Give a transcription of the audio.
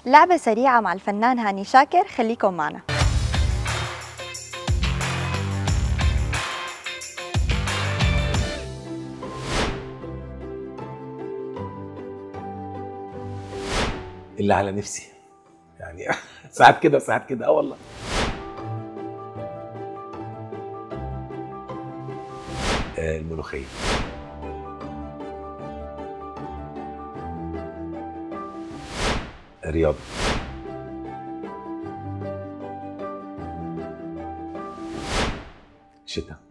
لعبة سريعة مع الفنان هاني شاكر خليكم معنا اللي على نفسي يعني ساعات كده وساعات كده اه والله آه، الملوخية رياضة شتاء